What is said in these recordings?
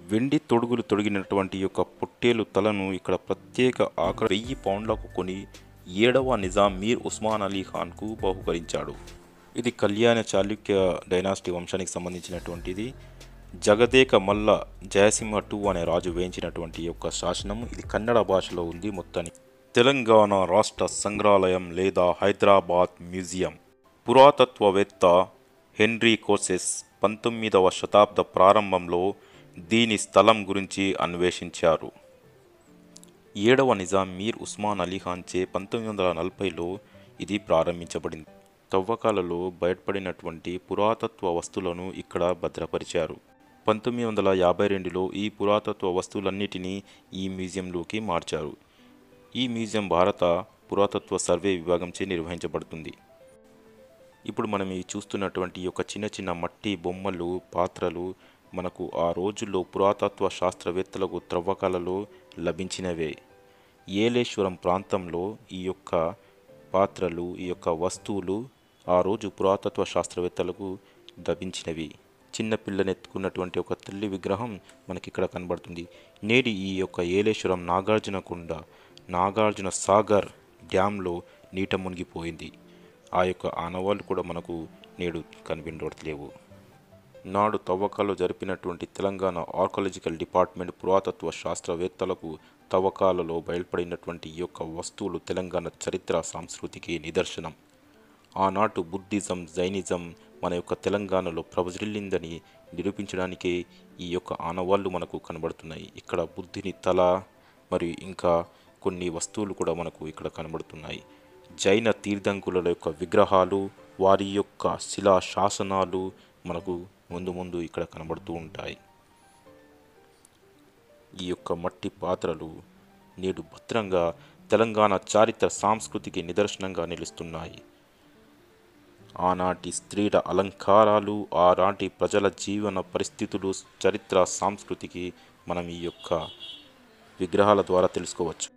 వెండి తొడుగులు తొడిగినటువంటి యొక్క పొట్టేలు తలను ఇక్కడ ప్రత్యేక ఆకర వెయ్యి పౌండ్లకు కొని ఏడవ నిజాం మీర్ ఉస్మాన్ అలీ ఖాన్కు బహుకరించాడు ఇది కళ్యాణ చాళుక్య డైనాసిటీ వంశానికి సంబంధించినటువంటిది జగదేక మల్ల జయసింహ టూ అనే రాజు వేయించినటువంటి యొక్క శాసనం ఇది కన్నడ భాషలో ఉంది మొత్తానికి తెలంగాణ రాష్ట్ర సంగ్రహాలయం లేదా హైదరాబాద్ మ్యూజియం పురాతత్వవేత్త హెన్రీ కోసెస్ పంతొమ్మిదవ శతాబ్ద ప్రారంభంలో దీని స్థలం గురించి అన్వేషించారు ఏడవ నిజాం మీర్ ఉస్మాన్ అలీ ఖాన్చే పంతొమ్మిది వందల నలభైలో ఇది ప్రారంభించబడింది తవ్వకాలలో బయటపడినటువంటి పురాతత్వ వస్తువులను ఇక్కడ భద్రపరిచారు పంతొమ్మిది వందల యాభై రెండులో ఈ పురాతత్వ వస్తువులన్నిటినీ ఈ మ్యూజియంలోకి మార్చారు ఈ మ్యూజియం భారత పురాతత్వ సర్వే విభాగంచే నిర్వహించబడుతుంది ఇప్పుడు మనం ఈ చూస్తున్నటువంటి ఈ యొక్క చిన్న చిన్న మట్టి బొమ్మలు పాత్రలు మనకు ఆ రోజుల్లో పురాతత్వ శాస్త్రవేత్తలకు త్రవ్వకాలలో లభించినవే ఏలేశ్వరం ప్రాంతంలో ఈ యొక్క పాత్రలు ఈ యొక్క వస్తువులు ఆ రోజు పురాతత్వ శాస్త్రవేత్తలకు లభించినవి చిన్న పిల్లనెత్తుకున్నటువంటి ఒక తల్లి విగ్రహం మనకి ఇక్కడ కనబడుతుంది నేడి ఈ యొక్క ఏలేశ్వరం నాగార్జున కొండ నాగార్జున సాగర్ డ్యాంలో నీట మునిగిపోయింది ఆ యొక్క ఆనవాళ్ళు కూడా మనకు నేడు కనిపించట్లేవు నాడు తవ్వకాలు జరిపినటువంటి తెలంగాణ ఆర్కాలజికల్ డిపార్ట్మెంట్ పురాతత్వ శాస్త్రవేత్తలకు తవ్వకాలలో బయలుపడినటువంటి ఈ యొక్క వస్తువులు తెలంగాణ చరిత్ర సంస్కృతికి నిదర్శనం ఆనాటు బుద్ధిజం జైనిజం మన యొక్క తెలంగాణలో ప్రవజిల్లిందని నిరూపించడానికే ఈ యొక్క ఆనవాళ్ళు మనకు కనబడుతున్నాయి ఇక్కడ బుద్ధిని తల మరియు ఇంకా కొన్ని వస్తువులు కూడా మనకు ఇక్కడ కనబడుతున్నాయి జైన తీర్థంకుల యొక్క విగ్రహాలు వారి యొక్క శిలా శాసనాలు మనకు ముందు ముందు ఇక్కడ కనబడుతూ ఉంటాయి ఈ యొక్క మట్టి పాత్రలు నేడు భద్రంగా తెలంగాణ చారిత్ర సాంస్కృతికి నిదర్శనంగా నిలుస్తున్నాయి ఆనాటి స్త్రీల అలంకారాలు ఆనాటి ప్రజల జీవన పరిస్థితులు చరిత్ర సంస్కృతికి మనం ఈ యొక్క విగ్రహాల ద్వారా తెలుసుకోవచ్చు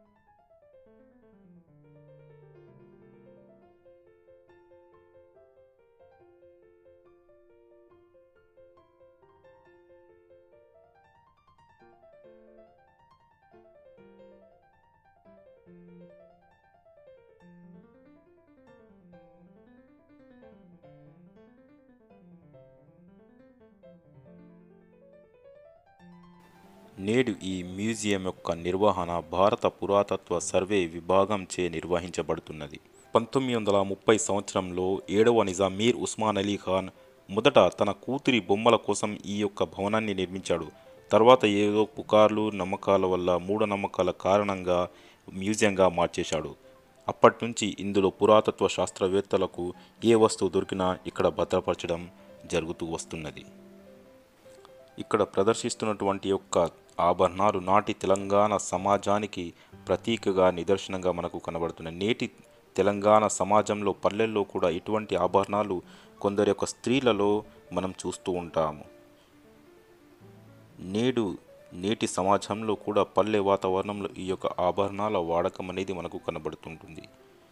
నేడు ఈ మ్యూజియం యొక్క నిర్వహణ భారత పురాతత్వ సర్వే విభాగంచే నిర్వహించబడుతున్నది పంతొమ్మిది వందల ముప్పై సంవత్సరంలో ఏడవ నిజాం మీర్ ఉస్మాన్ అలీ ఖాన్ మొదట తన కూతురి బొమ్మల కోసం ఈ యొక్క భవనాన్ని నిర్మించాడు తర్వాత ఏదో పుకార్లు నమ్మకాల వల్ల మూఢనమ్మకాల కారణంగా మ్యూజియంగా మార్చేశాడు అప్పటి నుంచి ఇందులో పురాతత్వ శాస్త్రవేత్తలకు ఏ వస్తువు దొరికినా ఇక్కడ భద్రపరచడం జరుగుతూ వస్తున్నది ఇక్కడ ప్రదర్శిస్తున్నటువంటి యొక్క ఆభరణాలు నాటి తెలంగాణ సమాజానికి ప్రతీకగా నిదర్శనంగా మనకు కనబడుతున్నాయి నేటి తెలంగాణ సమాజంలో పల్లెల్లో కూడా ఇటువంటి ఆభరణాలు కొందరి యొక్క స్త్రీలలో మనం చూస్తూ ఉంటాము నేడు నేటి సమాజంలో కూడా పల్లె వాతావరణంలో ఈ యొక్క ఆభరణాల వాడకం అనేది మనకు కనబడుతుంటుంది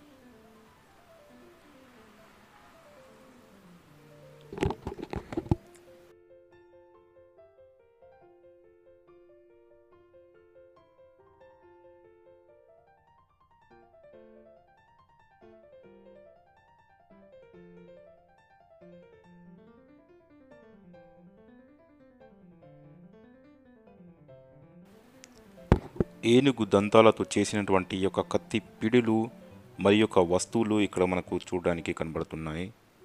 ఏనుగు దంతాలతో చేసినటువంటి ఈ యొక్క కత్తి పిడులు మరి యొక్క వస్తువులు ఇక్కడ మనకు చూడడానికి కనబడుతున్నాయి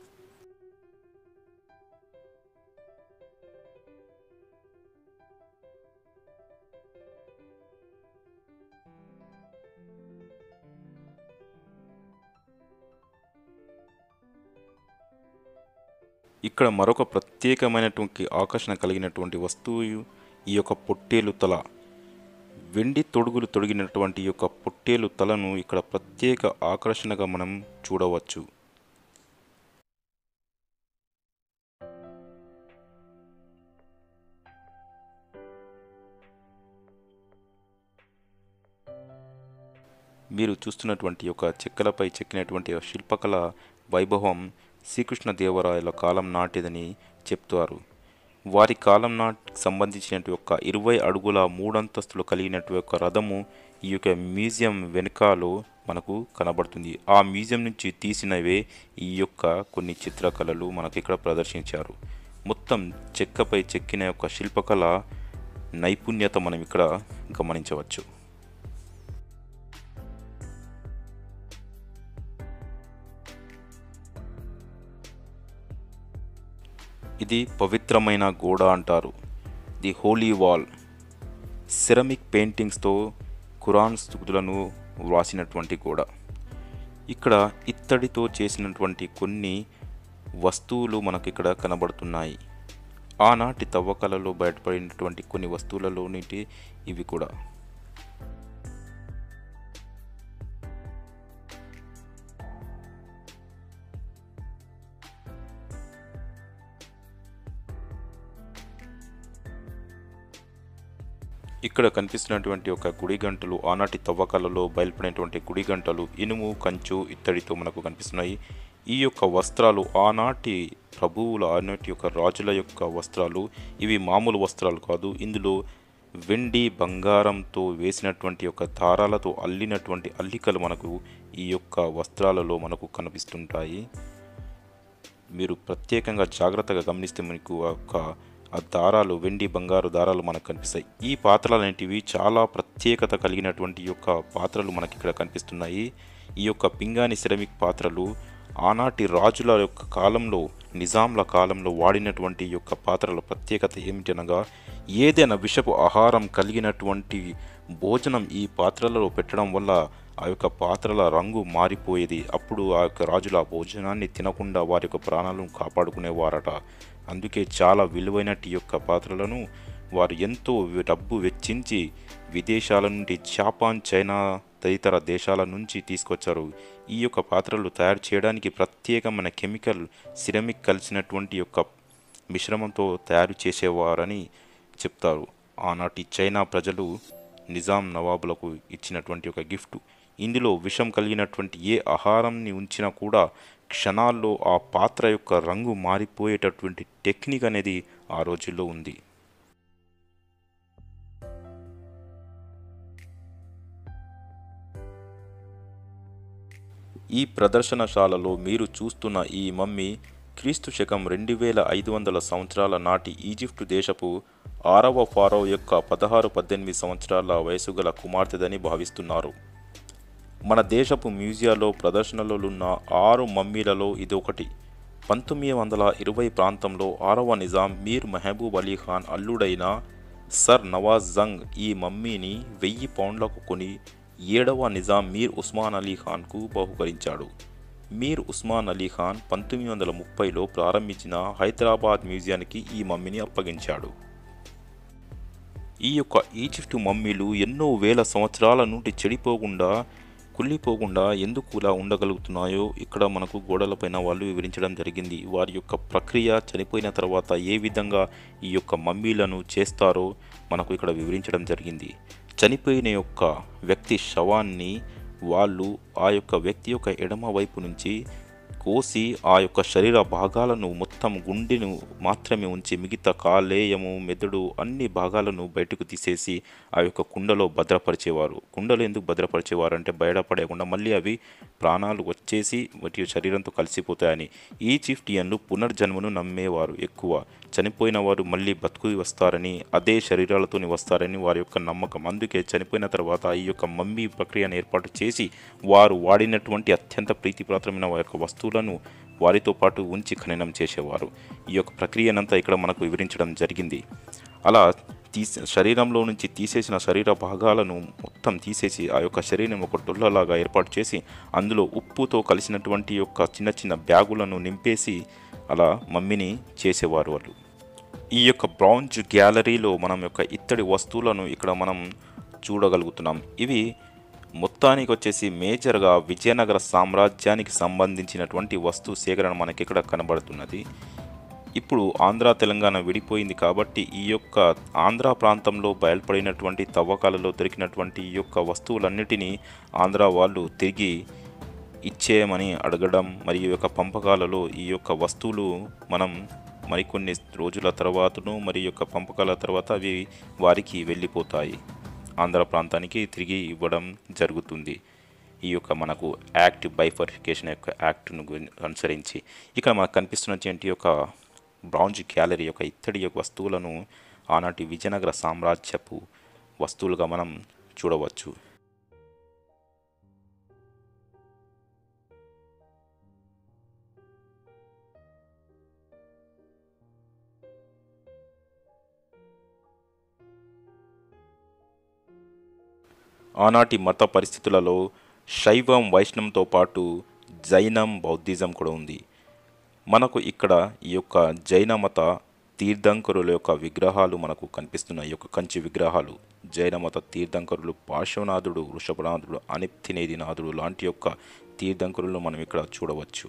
ఇక్కడ మరొక ప్రత్యేకమైనటువంటి ఆకర్షణ కలిగినటువంటి వస్తువు ఈ యొక్క పొట్టేలు తల వెండి తొడుగులు తొడిగినటువంటి ఈ యొక్క పొట్టేలు తలను ఇక్కడ ప్రత్యేక ఆకర్షణగా మనం చూడవచ్చు మీరు చూస్తున్నటువంటి ఒక చెక్కలపై చెక్కినటువంటి ఆ శిల్పకళ వైభవం శ్రీకృష్ణదేవరాయల కాలం నాటిదని చెప్తారు వారి కాలం నాటికి సంబంధించినటువంటి యొక్క ఇరవై అడుగుల మూడంతస్తులు కలిగినటువంటి యొక్క రథము ఈ యొక్క మ్యూజియం వెనుకలో మనకు కనబడుతుంది ఆ మ్యూజియం నుంచి తీసినవే ఈ యొక్క కొన్ని చిత్రకళలు మనకు ఇక్కడ ప్రదర్శించారు మొత్తం చెక్కపై చెక్కిన యొక్క శిల్పకళ నైపుణ్యత మనం ఇక్కడ గమనించవచ్చు ఇది పవిత్రమైన గోడ అంటారు ది హోలీ వాల్ సిరమిక్ పెయింటింగ్స్తో ఖురాన్ స్థుతులను వ్రాసినటువంటి గోడ ఇక్కడ ఇత్తడితో చేసినటువంటి కొన్ని వస్తువులు మనకు ఇక్కడ కనబడుతున్నాయి ఆనాటి తవ్వకాలలో బయటపడినటువంటి కొన్ని వస్తువులలోనిటి ఇవి కూడా ఇక్కడ కనిపిస్తున్నటువంటి ఒక గుడి గంటలు ఆనాటి తవ్వకాలలో బయలుపడినటువంటి గుడి గంటలు ఇనుము కంచు ఇత్తడితో మనకు కనిపిస్తున్నాయి ఈ యొక్క వస్త్రాలు ఆనాటి ప్రభువుల ఆనాటి యొక్క రాజుల యొక్క వస్త్రాలు ఇవి మామూలు వస్త్రాలు కాదు ఇందులో వెండి బంగారంతో వేసినటువంటి యొక్క దారాలతో అల్లినటువంటి అల్లికలు మనకు ఈ యొక్క వస్త్రాలలో మనకు కనిపిస్తుంటాయి మీరు ప్రత్యేకంగా జాగ్రత్తగా గమనిస్తే మీకు ఆ యొక్క ఆ దారాలు వెండి బంగారు దారాలు మనకు కనిపిస్తాయి ఈ పాత్రలు అనేటివి చాలా ప్రత్యేకత కలిగినటువంటి యొక్క పాత్రలు మనకి ఇక్కడ కనిపిస్తున్నాయి ఈ యొక్క పింగాణి సిరమిక్ పాత్రలు ఆనాటి రాజుల యొక్క కాలంలో నిజాంల కాలంలో వాడినటువంటి యొక్క పాత్రల ప్రత్యేకత ఏమిటనగా ఏదైనా విషపు ఆహారం కలిగినటువంటి భోజనం ఈ పాత్రలలో పెట్టడం వల్ల ఆ యొక్క పాత్రల రంగు మారిపోయేది అప్పుడు ఆ యొక్క రాజుల ఆ భోజనాన్ని తినకుండా వారి యొక్క ప్రాణాలను కాపాడుకునేవారట అందుకే చాలా విలువైనటి యొక్క పాత్రలను వారు ఎంతో డబ్బు వెచ్చించి విదేశాల నుండి జపాన్ చైనా తదితర దేశాల నుంచి తీసుకొచ్చారు ఈ యొక్క పాత్రలు తయారు చేయడానికి ప్రత్యేకమైన కెమికల్ సిరమిక్ కలిసినటువంటి యొక్క మిశ్రమంతో తయారు చేసేవారని చెప్తారు ఆనాటి చైనా ప్రజలు నిజాం నవాబులకు ఇచ్చినటువంటి ఒక గిఫ్ట్ ఇందులో విషం కలిగినటువంటి ఏ ఆహారంని ఉంచినా కూడా క్షణాల్లో ఆ పాత్ర యొక్క రంగు మారిపోయేటటువంటి టెక్నిక్ అనేది ఆ రోజుల్లో ఉంది ఈ ప్రదర్శనశాలలో మీరు చూస్తున్న ఈ మమ్మీ క్రీస్తు శకం రెండు వేల ఐదు వందల సంవత్సరాల నాటి ఈజిప్టు దేశపు ఆరవ ఫారో యొక్క పదహారు పద్దెనిమిది సంవత్సరాల వయసు గల కుమార్తెదని భావిస్తున్నారు మన దేశపు మ్యూజియాలో ప్రదర్శనలోనున్న ఆరు మమ్మీలలో ఇది ఒకటి పంతొమ్మిది వందల ఇరవై ప్రాంతంలో ఆరవ నిజాం మీర్ మెహబూబ్ అలీ ఖాన్ అల్లుడైన సర్ నవాజ్ జంగ్ ఈ మమ్మీని వెయ్యి పౌండ్లకు కొని ఏడవ నిజాం మీర్ ఉస్మాన్ అలీ ఖాన్కు బహుకరించాడు మీర్ ఉస్మాన్ అలీ ఖాన్ పంతొమ్మిది వందల ముప్పైలో ప్రారంభించిన హైదరాబాద్ మ్యూజియానికి ఈ మమ్మీని అప్పగించాడు ఈ యొక్క ఈజిప్టు మమ్మీలు ఎన్నో వేల సంవత్సరాల నుండి చెడిపోకుండా కుళ్ళిపోకుండా ఎందుకు ఇలా ఉండగలుగుతున్నాయో ఇక్కడ మనకు గోడలపైన వాళ్ళు వివరించడం జరిగింది వారి యొక్క ప్రక్రియ చనిపోయిన తర్వాత ఏ విధంగా ఈ యొక్క మమ్మీలను చేస్తారో మనకు ఇక్కడ వివరించడం జరిగింది చనిపోయిన యొక్క వ్యక్తి శవాన్ని వాళ్ళు ఆ యొక్క వ్యక్తి యొక్క ఎడమ వైపు నుంచి కోసి ఆ యొక్క శరీర భాగాలను మొత్తం గుండెను మాత్రమే ఉంచి మిగతా కాలేయము మెదడు అన్ని భాగాలను బయటకు తీసేసి ఆ యొక్క కుండలో భద్రపరిచేవారు కుండలో ఎందుకు భద్రపరిచేవారు అంటే బయటపడకుండా మళ్ళీ అవి ప్రాణాలు వచ్చేసి వాటి శరీరంతో కలిసిపోతాయని ఈ చిఫ్టియన్లు పునర్జన్మను నమ్మేవారు ఎక్కువ చనిపోయిన వారు మళ్ళీ బతుకు వస్తారని అదే శరీరాలతోని వస్తారని వారి యొక్క నమ్మకం అందుకే చనిపోయిన తర్వాత ఈ యొక్క మమ్మీ ప్రక్రియను ఏర్పాటు చేసి వారు వాడినటువంటి అత్యంత ప్రీతిపాత్రమైన వారి యొక్క వస్తువులను వారితో పాటు ఉంచి ఖననం చేసేవారు ఈ యొక్క ప్రక్రియనంతా ఇక్కడ మనకు వివరించడం జరిగింది అలా తీసే శరీరంలో నుంచి తీసేసిన శరీర భాగాలను మొత్తం తీసేసి ఆ యొక్క శరీరం ఒక టొల్లలాగా ఏర్పాటు చేసి అందులో ఉప్పుతో కలిసినటువంటి యొక్క చిన్న చిన్న బ్యాగులను నింపేసి అలా మమ్మీని చేసేవారు వాళ్ళు ఈ యొక్క బ్రౌంజ్ గ్యాలరీలో మనం యొక్క ఇత్తడి వస్తువులను ఇక్కడ మనం చూడగలుగుతున్నాం ఇవి మొత్తానికి వచ్చేసి మేజర్గా విజయనగర సామ్రాజ్యానికి సంబంధించినటువంటి వస్తు సేకరణ మనకి ఇక్కడ కనబడుతున్నది ఇప్పుడు ఆంధ్ర తెలంగాణ విడిపోయింది కాబట్టి ఈ యొక్క ఆంధ్ర ప్రాంతంలో బయలుపడినటువంటి తవ్వకాలలో దొరికినటువంటి ఈ యొక్క వస్తువులన్నిటినీ ఆంధ్ర వాళ్ళు తిరిగి ఇచ్చేయమని అడగడం మరియు ఈ యొక్క పంపకాలలో ఈ యొక్క వస్తువులు మనం మరికొన్ని రోజుల తర్వాతను మరి యొక్క పంపకాల తర్వాత అవి వారికి వెళ్ళిపోతాయి ఆంధ్ర ప్రాంతానికి తిరిగి ఇవ్వడం జరుగుతుంది ఈ యొక్క మనకు యాక్ట్ బైఫర్ఫికేషన్ యొక్క యాక్ట్ను గురి- అనుసరించి ఇక్కడ మనకు కనిపిస్తున్నటువంటి యొక్క బ్రాంజ్ గ్యాలరీ యొక్క ఇత్తడి యొక్క వస్తువులను ఆనాటి విజయనగర సామ్రాజ్యపు వస్తువులుగా మనం చూడవచ్చు ఆనాటి మత పరిస్థితులలో శైవం వైష్ణవంతో పాటు జైనం బౌద్ధిజం కూడా ఉంది మనకు ఇక్కడ ఈ యొక్క జైన మత తీర్థంకరుల యొక్క విగ్రహాలు మనకు కనిపిస్తున్నాయి ఈ యొక్క కంచి విగ్రహాలు జైన మత తీర్థంకరులు పార్శ్వనాథుడు వృషభనాథుడు అనిప్తినేది నాథుడు లాంటి యొక్క తీర్థంకరులు మనం ఇక్కడ చూడవచ్చు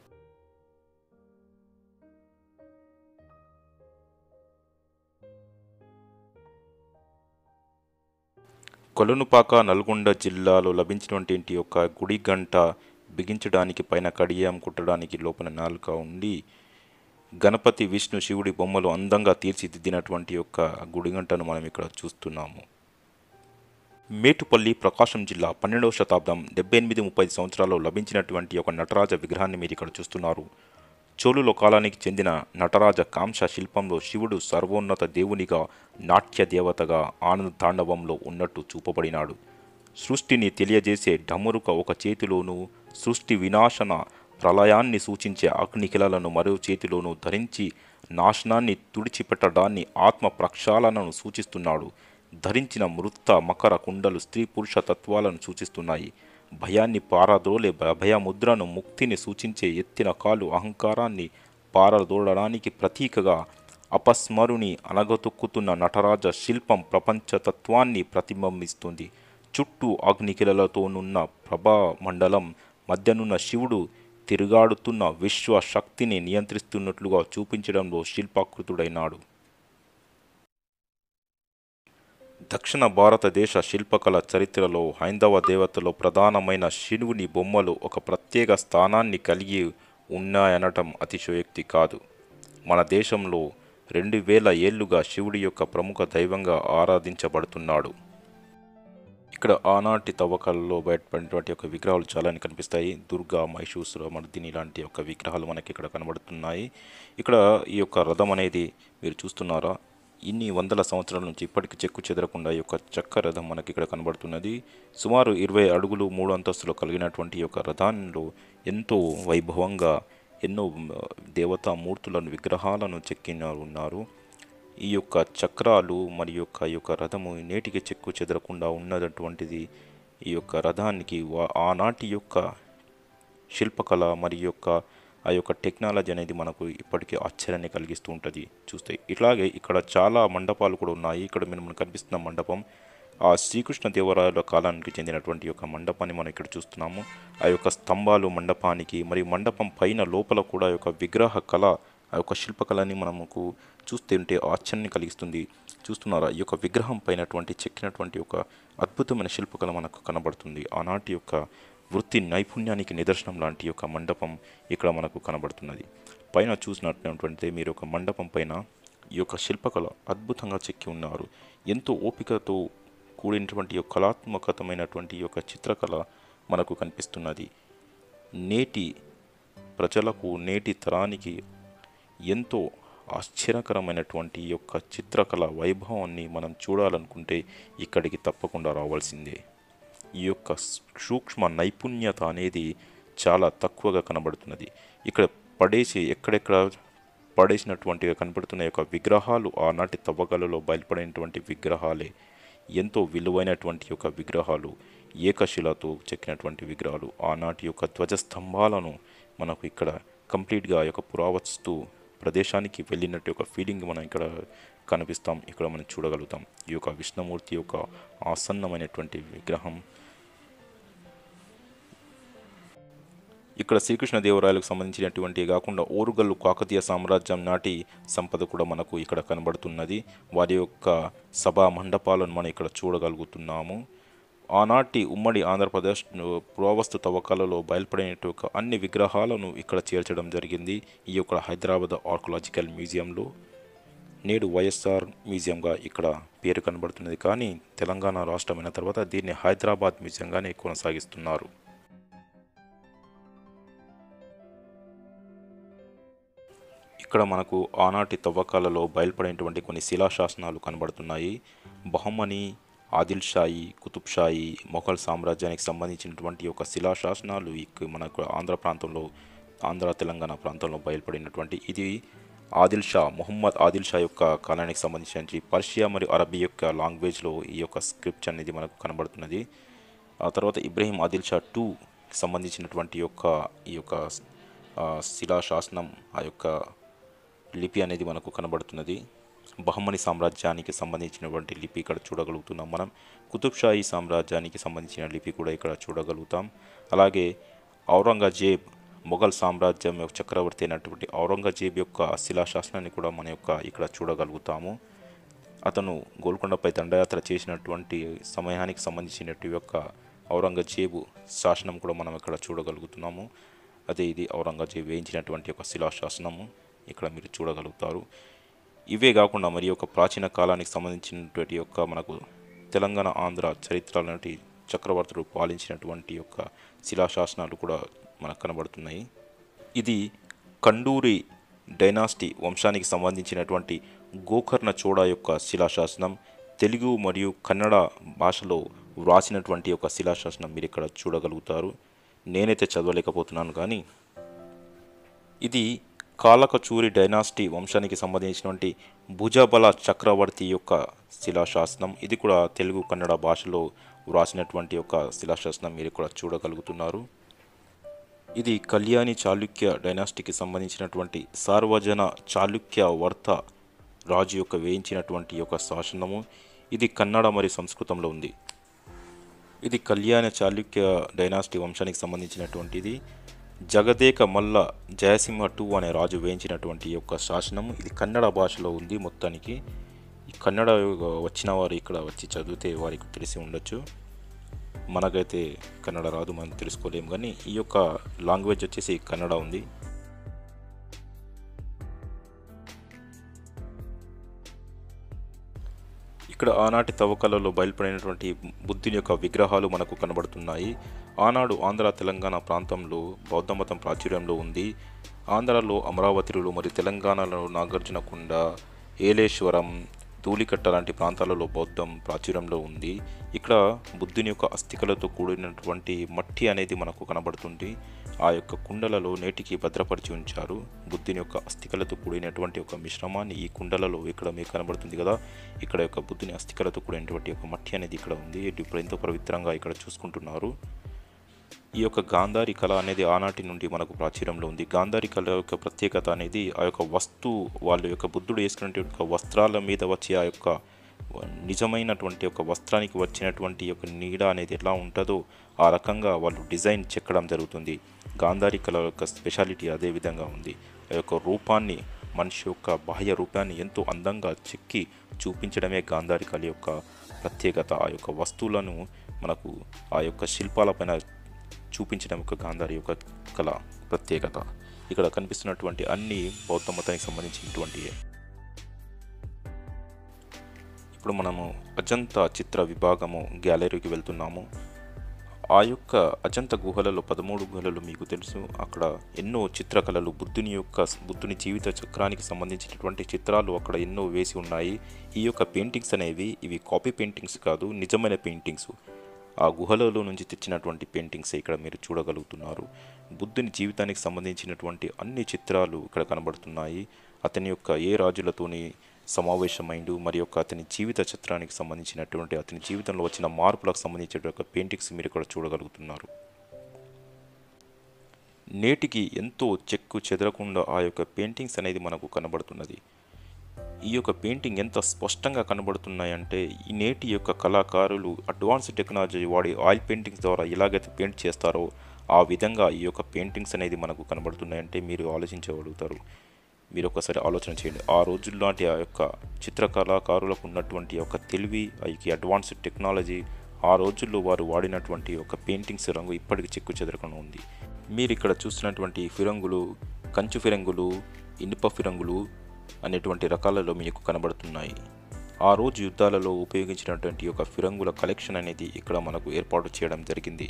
కొలనుపాక నల్గొండ జిల్లాలో లభించినటువంటి యొక్క గుడి గంట బిగించడానికి పైన కడియం కుట్టడానికి లోపల నాలుక ఉండి గణపతి విష్ణు శివుడి బొమ్మలు అందంగా తీర్చిదిద్దినటువంటి యొక్క గుడి గంటను మనం ఇక్కడ చూస్తున్నాము మేటుపల్లి ప్రకాశం జిల్లా పన్నెండవ శతాబ్దం డెబ్బై ఎనిమిది ముప్పై సంవత్సరాల్లో లభించినటువంటి ఒక నటరాజ విగ్రహాన్ని మీరు ఇక్కడ చూస్తున్నారు చోళుల కాలానికి చెందిన నటరాజ కాంస శిల్పంలో శివుడు సర్వోన్నత దేవునిగా నాట్య దేవతగా ఆనంద తాండవంలో ఉన్నట్టు చూపబడినాడు సృష్టిని తెలియజేసే డమరుక ఒక చేతిలోనూ సృష్టి వినాశన ప్రళయాన్ని సూచించే అగ్నికిలలను మరో చేతిలోనూ ధరించి నాశనాన్ని తుడిచిపెట్టడాన్ని ఆత్మ ప్రక్షాళనను సూచిస్తున్నాడు ధరించిన మృత్త మకర కుండలు స్త్రీ పురుష తత్వాలను సూచిస్తున్నాయి భయాన్ని పారదోలే భయముద్రను ముక్తిని సూచించే ఎత్తిన కాలు అహంకారాన్ని పారదోడడానికి ప్రతీకగా అపస్మరుని అనగతొక్కుతున్న నటరాజ శిల్పం ప్రపంచతత్వాన్ని ప్రతిబింబిస్తుంది చుట్టూ అగ్నికిలలతోనున్న ప్రభా మండలం మధ్యనున్న శివుడు తిరుగాడుతున్న విశ్వ శక్తిని నియంత్రిస్తున్నట్లుగా చూపించడంలో శిల్పాకృతుడైనాడు దక్షిణ భారతదేశ శిల్పకళ చరిత్రలో హైందవ దేవతలో ప్రధానమైన శివుని బొమ్మలు ఒక ప్రత్యేక స్థానాన్ని కలిగి ఉన్నాయనటం అతిశయోక్తి కాదు మన దేశంలో రెండు వేల ఏళ్లుగా శివుడి యొక్క ప్రముఖ దైవంగా ఆరాధించబడుతున్నాడు ఇక్కడ ఆనాటి తవ్వకాలలో బయటపడినటువంటి యొక్క విగ్రహాలు చాలా కనిపిస్తాయి దుర్గా మహిషూసుర మర్దిని లాంటి యొక్క విగ్రహాలు మనకి ఇక్కడ కనబడుతున్నాయి ఇక్కడ ఈ యొక్క రథం అనేది మీరు చూస్తున్నారా ఇన్ని వందల సంవత్సరాల నుంచి ఇప్పటికి చెక్కు చెదరకుండా ఈ యొక్క చెక్క రథం మనకి ఇక్కడ కనబడుతున్నది సుమారు ఇరవై అడుగులు మూడు అంతస్తులు కలిగినటువంటి ఈ యొక్క రథంలో ఎంతో వైభవంగా ఎన్నో మ, దేవతా మూర్తులను విగ్రహాలను చెక్కిన ఉన్నారు ఈ యొక్క చక్రాలు మరి యొక్క ఈ యొక్క రథము నేటికి చెక్కు చెదరకుండా ఉన్నటువంటిది ఈ యొక్క రథానికి వా- ఆనాటి యొక్క శిల్పకళ మరి యొక్క ఆ యొక్క టెక్నాలజీ అనేది మనకు ఇప్పటికీ ఆశ్చర్యాన్ని కలిగిస్తూ ఉంటుంది చూస్తే ఇట్లాగే ఇక్కడ చాలా మండపాలు కూడా ఉన్నాయి ఇక్కడ మీరు మనకు కనిపిస్తున్న మండపం ఆ శ్రీకృష్ణ దేవరాయల కాలానికి చెందినటువంటి యొక్క మండపాన్ని మనం ఇక్కడ చూస్తున్నాము ఆ యొక్క స్తంభాలు మండపానికి మరియు మండపం పైన లోపల కూడా ఆ యొక్క విగ్రహ కళ ఆ యొక్క శిల్పకళని మనకు చూస్తుంటే ఆశ్చర్యాన్ని కలిగిస్తుంది చూస్తున్నారా ఈ యొక్క విగ్రహం పైనటువంటి చెక్కినటువంటి ఒక అద్భుతమైన శిల్పకళ మనకు కనబడుతుంది ఆనాటి యొక్క వృత్తి నైపుణ్యానికి నిదర్శనం లాంటి యొక్క మండపం ఇక్కడ మనకు కనబడుతున్నది పైన చూసినటువంటి మీరు ఒక మండపం పైన ఈ యొక్క శిల్పకళ అద్భుతంగా చెక్కి ఉన్నారు ఎంతో ఓపికతో కూడినటువంటి యొక్క కళాత్మకతమైనటువంటి ఈ యొక్క చిత్రకళ మనకు కనిపిస్తున్నది నేటి ప్రజలకు నేటి తరానికి ఎంతో ఆశ్చర్యకరమైనటువంటి ఈ యొక్క చిత్రకళ వైభవాన్ని మనం చూడాలనుకుంటే ఇక్కడికి తప్పకుండా రావాల్సిందే ఈ యొక్క సూక్ష్మ నైపుణ్యత అనేది చాలా తక్కువగా కనబడుతున్నది ఇక్కడ పడేసి ఎక్కడెక్కడ పడేసినటువంటి కనబడుతున్న యొక్క విగ్రహాలు ఆనాటి తవ్వకాలలో బయలుపడినటువంటి విగ్రహాలే ఎంతో విలువైనటువంటి యొక్క విగ్రహాలు ఏకశిలతో చెక్కినటువంటి విగ్రహాలు ఆనాటి యొక్క ధ్వజస్తంభాలను మనకు ఇక్కడ కంప్లీట్గా ఆ యొక్క పురావస్తు ప్రదేశానికి వెళ్ళినట్టు ఒక ఫీలింగ్ మనం ఇక్కడ కనిపిస్తాం ఇక్కడ మనం చూడగలుగుతాం ఈ యొక్క విష్ణుమూర్తి యొక్క ఆసన్నమైనటువంటి విగ్రహం ఇక్కడ శ్రీకృష్ణదేవరాయలకు సంబంధించినటువంటి కాకుండా ఓరుగల్లు కాకతీయ సామ్రాజ్యం నాటి సంపద కూడా మనకు ఇక్కడ కనబడుతున్నది వారి యొక్క సభా మండపాలను మనం ఇక్కడ చూడగలుగుతున్నాము ఆనాటి ఉమ్మడి ఆంధ్రప్రదేశ్ పురావస్తు తవ్వకాలలో బయలుపడినట్టు అన్ని విగ్రహాలను ఇక్కడ చేర్చడం జరిగింది ఈ యొక్క హైదరాబాద్ ఆర్కలాజికల్ మ్యూజియంలో నేడు వైఎస్ఆర్ మ్యూజియంగా ఇక్కడ పేరు కనబడుతున్నది కానీ తెలంగాణ రాష్ట్రమైన తర్వాత దీన్ని హైదరాబాద్ మ్యూజియంగానే కొనసాగిస్తున్నారు ఇక్కడ మనకు ఆనాటి తవ్వకాలలో బయలుపడినటువంటి కొన్ని శిలాశాసనాలు కనబడుతున్నాయి బహమని ఆదిల్ షాయి కుతుబ్ షాయి మొఘల్ సామ్రాజ్యానికి సంబంధించినటువంటి ఒక శిలాశాసనాలు ఇక మనకు ఆంధ్ర ప్రాంతంలో ఆంధ్ర తెలంగాణ ప్రాంతంలో బయలుపడినటువంటి ఇది ఆదిల్ షా మొహమ్మద్ ఆదిల్ షా యొక్క కాలానికి సంబంధించిన పర్షియా మరియు అరబీ యొక్క లాంగ్వేజ్లో ఈ యొక్క స్క్రిప్ట్ అనేది మనకు కనబడుతున్నది ఆ తర్వాత ఇబ్రహీం ఆదిల్ షా టూకి సంబంధించినటువంటి యొక్క ఈ యొక్క ఆ, శిలాశాసనం ఆ యొక్క లిపి అనేది మనకు కనబడుతున్నది బహమని సామ్రాజ్యానికి సంబంధించినటువంటి లిపి ఇక్కడ చూడగలుగుతున్నాం మనం కుతుబ్ షాహీ సామ్రాజ్యానికి సంబంధించిన లిపి కూడా ఇక్కడ చూడగలుగుతాం అలాగే ఔరంగజేబ్ మొఘల్ సామ్రాజ్యం యొక్క చక్రవర్తి అయినటువంటి ఔరంగజేబ్ యొక్క శిలాశాసనాన్ని కూడా మన యొక్క ఇక్కడ చూడగలుగుతాము అతను గోల్కొండపై దండయాత్ర చేసినటువంటి సమయానికి సంబంధించినటువంటి యొక్క ఔరంగజేబు శాసనం కూడా మనం ఇక్కడ చూడగలుగుతున్నాము అదే ఇది ఔరంగజేబు వేయించినటువంటి ఒక శిలాశాసనము ఇక్కడ మీరు చూడగలుగుతారు ఇవే కాకుండా మరి ఒక ప్రాచీన కాలానికి సంబంధించినటువంటి యొక్క మనకు తెలంగాణ ఆంధ్ర చరిత్ర లాంటి చక్రవర్తులు పాలించినటువంటి యొక్క శిలాశాసనాలు కూడా మనకు కనబడుతున్నాయి ఇది కండూరి డైనాస్టీ వంశానికి సంబంధించినటువంటి గోకర్ణ చోళ యొక్క శిలాశాసనం తెలుగు మరియు కన్నడ భాషలో వ్రాసినటువంటి ఒక శిలాశాసనం మీరు ఇక్కడ చూడగలుగుతారు నేనైతే చదవలేకపోతున్నాను కానీ ఇది కాలకచూరి డైనాస్టీ వంశానికి సంబంధించినటువంటి భుజబల చక్రవర్తి యొక్క శిలాశాసనం ఇది కూడా తెలుగు కన్నడ భాషలో వ్రాసినటువంటి ఒక శిలాశాసనం మీరు ఇక్కడ చూడగలుగుతున్నారు ఇది కళ్యాణి చాళుక్య డైనాస్టీకి సంబంధించినటువంటి సార్వజన చాళుక్య వర్త రాజు యొక్క వేయించినటువంటి యొక్క శాసనము ఇది కన్నడ మరియు సంస్కృతంలో ఉంది ఇది కళ్యాణ చాళుక్య డైనాస్టీ వంశానికి సంబంధించినటువంటిది జగదేక మల్ల జయసింహ టూ అనే రాజు వేయించినటువంటి యొక్క శాసనము ఇది కన్నడ భాషలో ఉంది మొత్తానికి ఈ కన్నడ వచ్చిన వారు ఇక్కడ వచ్చి చదివితే వారికి తెలిసి ఉండొచ్చు మనకైతే కన్నడ రాదు మనం తెలుసుకోలేము కానీ ఈ యొక్క లాంగ్వేజ్ వచ్చేసి కన్నడ ఉంది ఇక్కడ ఆనాటి తవ్వకాలలో బయలుపడినటువంటి బుద్ధుని యొక్క విగ్రహాలు మనకు కనబడుతున్నాయి ఆనాడు ఆంధ్ర తెలంగాణ ప్రాంతంలో బౌద్ధ మతం ప్రాచుర్యంలో ఉంది ఆంధ్రలో అమరావతిలో మరియు తెలంగాణలో నాగార్జునకొండ ఏలేశ్వరం ధూళికట్ట లాంటి ప్రాంతాలలో బౌద్ధం ప్రాచుర్యంలో ఉంది ఇక్కడ బుద్ధుని యొక్క అస్థికలతో కూడినటువంటి మట్టి అనేది మనకు కనబడుతుంది ఆ యొక్క కుండలలో నేటికి భద్రపరిచి ఉంచారు బుద్ధుని యొక్క అస్థికలతో కూడినటువంటి ఒక మిశ్రమాన్ని ఈ కుండలలో ఇక్కడ మీకు కనబడుతుంది కదా ఇక్కడ యొక్క బుద్ధుని అస్థికలతో కూడినటువంటి ఒక మట్టి అనేది ఇక్కడ ఉంది ఇది ఇప్పుడు ఎంతో పవిత్రంగా ఇక్కడ చూసుకుంటున్నారు ఈ యొక్క గాంధారి కళ అనేది ఆనాటి నుండి మనకు ప్రాచుర్యంలో ఉంది గాంధారి కళ యొక్క ప్రత్యేకత అనేది ఆ యొక్క వస్తు వాళ్ళ యొక్క బుద్ధుడు వేసుకున్నటువంటి యొక్క వస్త్రాల మీద వచ్చే ఆ యొక్క నిజమైనటువంటి ఒక వస్త్రానికి వచ్చినటువంటి యొక్క నీడ అనేది ఎలా ఉంటుందో ఆ రకంగా వాళ్ళు డిజైన్ చెక్కడం జరుగుతుంది గాంధారి కళ యొక్క స్పెషాలిటీ అదే విధంగా ఉంది ఆ యొక్క రూపాన్ని మనిషి యొక్క బాహ్య రూపాన్ని ఎంతో అందంగా చెక్కి చూపించడమే గాంధారి కళ యొక్క ప్రత్యేకత ఆ యొక్క వస్తువులను మనకు ఆ యొక్క శిల్పాలపైన చూపించడం యొక్క గాంధారి యొక్క కళ ప్రత్యేకత ఇక్కడ కనిపిస్తున్నటువంటి అన్ని బౌద్ధ మతానికి సంబంధించినటువంటి ఇప్పుడు మనము అజంతా చిత్ర విభాగము గ్యాలరీకి వెళ్తున్నాము ఆ యొక్క అజంత గుహలలో పదమూడు గుహలలో మీకు తెలుసు అక్కడ ఎన్నో చిత్రకళలు బుద్ధుని యొక్క బుద్ధుని జీవిత చక్రానికి సంబంధించినటువంటి చిత్రాలు అక్కడ ఎన్నో వేసి ఉన్నాయి ఈ యొక్క పెయింటింగ్స్ అనేవి ఇవి కాపీ పెయింటింగ్స్ కాదు నిజమైన పెయింటింగ్స్ ఆ గుహలలో నుంచి తెచ్చినటువంటి పెయింటింగ్స్ ఇక్కడ మీరు చూడగలుగుతున్నారు బుద్ధుని జీవితానికి సంబంధించినటువంటి అన్ని చిత్రాలు ఇక్కడ కనబడుతున్నాయి అతని యొక్క ఏ రాజులతోని సమావేశమైండు మరి యొక్క అతని జీవిత చిత్రానికి సంబంధించినటువంటి అతని జీవితంలో వచ్చిన మార్పులకు సంబంధించిన యొక్క పెయింటింగ్స్ మీరు ఇక్కడ చూడగలుగుతున్నారు నేటికి ఎంతో చెక్కు చెదరకుండా ఆ యొక్క పెయింటింగ్స్ అనేది మనకు కనబడుతున్నది ఈ యొక్క పెయింటింగ్ ఎంత స్పష్టంగా కనబడుతున్నాయంటే ఈ నేటి యొక్క కళాకారులు అడ్వాన్స్ టెక్నాలజీ వాడి ఆయిల్ పెయింటింగ్స్ ద్వారా ఎలాగైతే పెయింట్ చేస్తారో ఆ విధంగా ఈ యొక్క పెయింటింగ్స్ అనేది మనకు కనబడుతున్నాయంటే మీరు ఆలోచించగలుగుతారు మీరు ఒకసారి ఆలోచన చేయండి ఆ రోజుల్లాంటి ఆ యొక్క చిత్రకళాకారులకు ఉన్నటువంటి ఒక తెలివి ఆ యొక్క అడ్వాన్స్ టెక్నాలజీ ఆ రోజుల్లో వారు వాడినటువంటి ఒక పెయింటింగ్స్ రంగు ఇప్పటికి చెక్కు చెదరకుండా ఉంది మీరు ఇక్కడ చూస్తున్నటువంటి ఫిరంగులు కంచు ఫిరంగులు ఇనుప ఫిరంగులు అనేటువంటి రకాలలో మీకు కనబడుతున్నాయి ఆ రోజు యుద్ధాలలో ఉపయోగించినటువంటి ఒక ఫిరంగుల కలెక్షన్ అనేది ఇక్కడ మనకు ఏర్పాటు చేయడం జరిగింది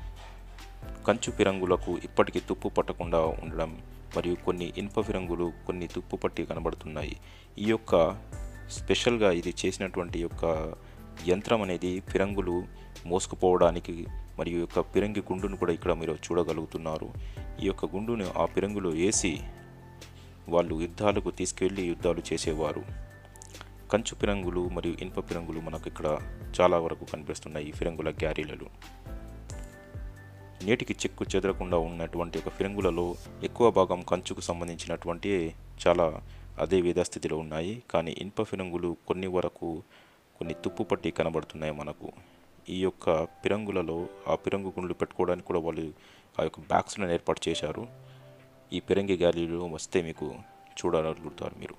కంచు ఫిరంగులకు ఇప్పటికీ తుప్పు పట్టకుండా ఉండడం మరియు కొన్ని ఇనుప ఫిరంగులు కొన్ని తుప్పు పట్టి కనబడుతున్నాయి ఈ యొక్క స్పెషల్గా ఇది చేసినటువంటి యొక్క యంత్రం అనేది ఫిరంగులు మోసుకుపోవడానికి మరియు ఈ యొక్క పిరంగి గుండును కూడా ఇక్కడ మీరు చూడగలుగుతున్నారు ఈ యొక్క గుండును ఆ పిరంగులో వేసి వాళ్ళు యుద్ధాలకు తీసుకెళ్లి యుద్ధాలు చేసేవారు కంచు ఫిరంగులు మరియు ఇనుప ఫిరంగులు మనకు ఇక్కడ చాలా వరకు కనిపిస్తున్నాయి ఈ ఫిరంగుల గ్యారీలలో నేటికి చెక్కు చెదరకుండా ఉన్నటువంటి ఒక ఫిరంగులలో ఎక్కువ భాగం కంచుకు సంబంధించినటువంటి చాలా అదే స్థితిలో ఉన్నాయి కానీ ఇనుప ఫిరంగులు కొన్ని వరకు కొన్ని తుప్పు పట్టి కనబడుతున్నాయి మనకు ఈ యొక్క పిరంగులలో ఆ పిరంగు గుండ్లు పెట్టుకోవడానికి కూడా వాళ్ళు ఆ యొక్క బ్యాగ్స్లను ఏర్పాటు చేశారు ఈ పిరంగి గ్యాలరీలో వస్తే మీకు చూడగలుగుతారు మీరు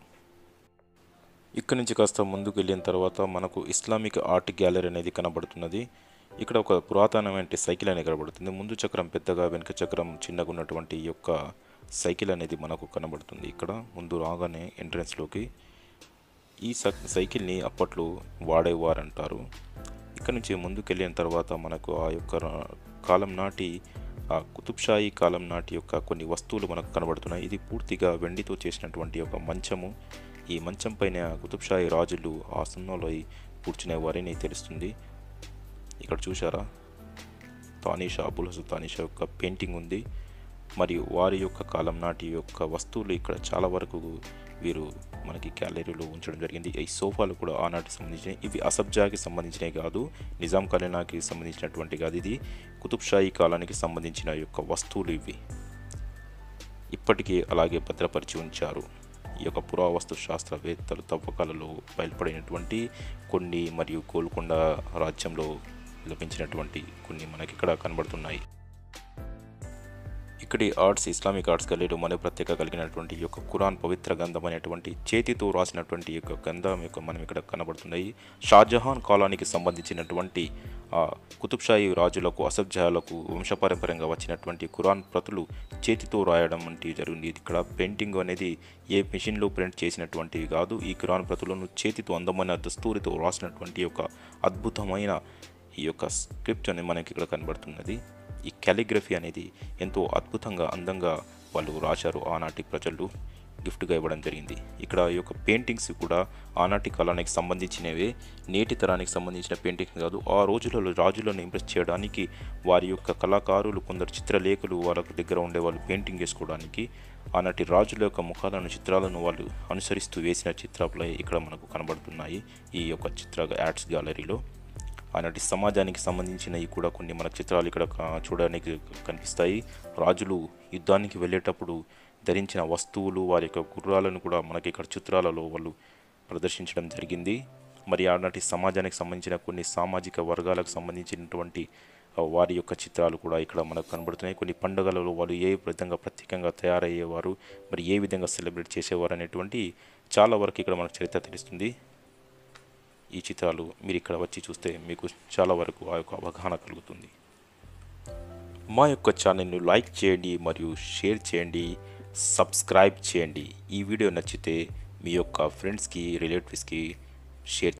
ఇక్కడ నుంచి కాస్త ముందుకు వెళ్ళిన తర్వాత మనకు ఇస్లామిక్ ఆర్ట్ గ్యాలరీ అనేది కనబడుతున్నది ఇక్కడ ఒక పురాతనమైన సైకిల్ అనేది కనబడుతుంది ముందు చక్రం పెద్దగా వెనుక చక్రం చిన్నగా ఉన్నటువంటి ఈ యొక్క సైకిల్ అనేది మనకు కనబడుతుంది ఇక్కడ ముందు రాగానే ఎంట్రన్స్లోకి ఈ స- సైకిల్ని అప్పట్లో వాడేవారంటారు ఇక్కడ నుంచి ముందుకు వెళ్ళిన తర్వాత మనకు ఆ యొక్క రా- కాలం నాటి ఆ కుతుబ్షాహీ కాలం నాటి యొక్క కొన్ని వస్తువులు మనకు కనబడుతున్నాయి ఇది పూర్తిగా వెండితో చేసినటువంటి ఒక మంచము ఈ మంచం పైన కుతుబ్షాహీ రాజులు ఆ సున్నలో కూర్చునేవారని తెలుస్తుంది ఇక్కడ చూసారా తానీషా అబుల్ హసన్ తానీషా యొక్క పెయింటింగ్ ఉంది మరియు వారి యొక్క కాలం నాటి యొక్క వస్తువులు ఇక్కడ చాలా వరకు వీరు మనకి గ్యాలరీలో ఉంచడం జరిగింది ఈ సోఫాలు కూడా ఆనాటికి సంబంధించిన ఇవి అసబ్జాకి సంబంధించినవి కాదు నిజాం ఖలీనాకి సంబంధించినటువంటి కాదు ఇది కుతుబ్షాహీ కాలానికి సంబంధించిన యొక్క వస్తువులు ఇవి ఇప్పటికీ అలాగే భద్రపరిచి ఉంచారు ఈ యొక్క పురావస్తు శాస్త్రవేత్తలు తవ్వకాలలో బయలుపడినటువంటి కొన్ని మరియు గోల్కొండ రాజ్యంలో లభించినటువంటి కొన్ని మనకి ఇక్కడ కనబడుతున్నాయి ఇక్కడి ఆర్ట్స్ ఇస్లామిక్ ఆర్ట్స్ గల్లీలో మన ప్రత్యేక కలిగినటువంటి ఈ యొక్క ఖురాన్ పవిత్ర గంధం అనేటువంటి చేతితో రాసినటువంటి ఈ యొక్క గంధం యొక్క మనం ఇక్కడ కనబడుతున్నాయి షాజహాన్ కాలానికి సంబంధించినటువంటి ఆ కుతుబ్షాహీ రాజులకు అసబ్జాలకు వంశపారంపర్యంగా వచ్చినటువంటి ఖురాన్ ప్రతులు చేతితో రాయడం వంటి జరిగింది ఇక్కడ పెయింటింగ్ అనేది ఏ మిషన్లో ప్రింట్ చేసినటువంటివి కాదు ఈ ఖురాన్ ప్రతులను చేతితో అందమైన దస్తూరితో రాసినటువంటి ఒక అద్భుతమైన ఈ యొక్క స్క్రిప్ట్ అనేది మనకి ఇక్కడ కనబడుతున్నది ఈ క్యాలిగ్రఫీ అనేది ఎంతో అద్భుతంగా అందంగా వాళ్ళు రాశారు ఆనాటి ప్రజలు గిఫ్ట్గా ఇవ్వడం జరిగింది ఇక్కడ ఈ యొక్క పెయింటింగ్స్ కూడా ఆనాటి కాలానికి సంబంధించినవే నేటి తరానికి సంబంధించిన పెయింటింగ్స్ కాదు ఆ రోజులలో రాజులను ఇంప్రెస్ చేయడానికి వారి యొక్క కళాకారులు కొందరు చిత్రలేఖలు వాళ్ళ దగ్గర ఉండే వాళ్ళు పెయింటింగ్ చేసుకోవడానికి ఆనాటి రాజుల యొక్క ముఖాలను చిత్రాలను వాళ్ళు అనుసరిస్తూ వేసిన చిత్రాలే ఇక్కడ మనకు కనబడుతున్నాయి ఈ యొక్క చిత్ర యాడ్స్ గ్యాలరీలో ఆనాటి సమాజానికి సంబంధించినవి కూడా కొన్ని మన చిత్రాలు ఇక్కడ క- చూడడానికి కనిపిస్తాయి రాజులు యుద్ధానికి వెళ్ళేటప్పుడు ధరించిన వస్తువులు వారి యొక్క గుర్రాలను కూడా మనకి ఇక్కడ చిత్రాలలో వాళ్ళు ప్రదర్శించడం జరిగింది మరి ఆనాటి సమాజానికి సంబంధించిన కొన్ని సామాజిక వర్గాలకు సంబంధించినటువంటి ఆ, వారి యొక్క చిత్రాలు కూడా ఇక్కడ మనకు కనబడుతున్నాయి కొన్ని పండుగలలో వాళ్ళు ఏ విధంగా ప్రత్యేకంగా తయారయ్యేవారు మరి ఏ విధంగా సెలబ్రేట్ చేసేవారు అనేటువంటి చాలా వరకు ఇక్కడ మనకు చరిత్ర తెలుస్తుంది ఈ చిత్రాలు మీరు ఇక్కడ వచ్చి చూస్తే మీకు చాలా వరకు ఆ యొక్క అవగాహన కలుగుతుంది మా యొక్క ఛానల్ను లైక్ చేయండి మరియు షేర్ చేయండి సబ్స్క్రైబ్ చేయండి ఈ వీడియో నచ్చితే మీ యొక్క ఫ్రెండ్స్కి రిలేటివ్స్కి షేర్